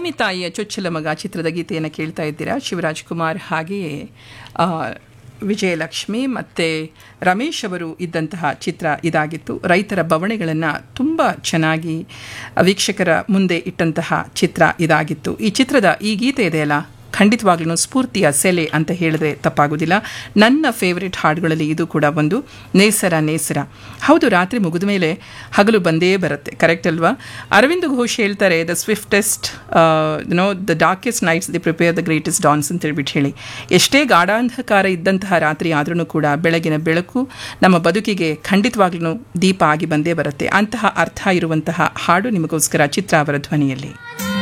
ಭೂಮಿ ತಾಯಿಯ ಚೊಚ್ಚಲ ಮಗ ಚಿತ್ರದ ಗೀತೆಯನ್ನು ಕೇಳ್ತಾ ಇದ್ದೀರಾ ಶಿವರಾಜ್ ಕುಮಾರ್ ಹಾಗೆಯೇ ಆ, ವಿಜಯಲಕ್ಷ್ಮಿ ಮತ್ತು ರಮೇಶ್ ಅವರು ಇದ್ದಂತಹ ಚಿತ್ರ ಇದಾಗಿತ್ತು ರೈತರ ಬವಣೆಗಳನ್ನು ತುಂಬ ಚೆನ್ನಾಗಿ ವೀಕ್ಷಕರ ಮುಂದೆ ಇಟ್ಟಂತಹ ಚಿತ್ರ ಇದಾಗಿತ್ತು ಈ ಚಿತ್ರದ ಈ ಗೀತೆ ಇದೆಯಲ್ಲ ಖಂಡಿತವಾಗ್ಲೂ ಸ್ಫೂರ್ತಿಯ ಸೆಲೆ ಅಂತ ಹೇಳಿದ್ರೆ ತಪ್ಪಾಗೋದಿಲ್ಲ ನನ್ನ ಫೇವರಿಟ್ ಹಾಡುಗಳಲ್ಲಿ ಇದು ಕೂಡ ಒಂದು ನೇಸರ ನೇಸರ ಹೌದು ರಾತ್ರಿ ಮುಗಿದ ಮೇಲೆ ಹಗಲು ಬಂದೇ ಬರುತ್ತೆ ಕರೆಕ್ಟ್ ಅಲ್ವಾ ಅರವಿಂದ್ ಘೋಷ್ ಹೇಳ್ತಾರೆ the swiftest no the darkest nights the prepare the greatest dawns ಅಂತ ಹೇಳ್ಬಿಟ್ಟು ಹೇಳಿ ಎಷ್ಟೇ ಗಾಢಾಂಧಕಾರ ಇದ್ದಂತಹ ರಾತ್ರಿ ಆದ್ರೂ ಕೂಡ ಬೆಳಗಿನ ಬೆಳಕು ನಮ್ಮ ಬದುಕಿಗೆ ಖಂಡಿತವಾಗ್ಲೂ ದೀಪ ಆಗಿ ಬಂದೇ ಬರುತ್ತೆ ಅಂತಹ ಅರ್ಥ ಇರುವಂತಹ ಹಾಡು ನಿಮಗೋಸ್ಕರ ಚಿತ್ರ ಅವರ ಧ್ವನಿಯಲ್ಲಿ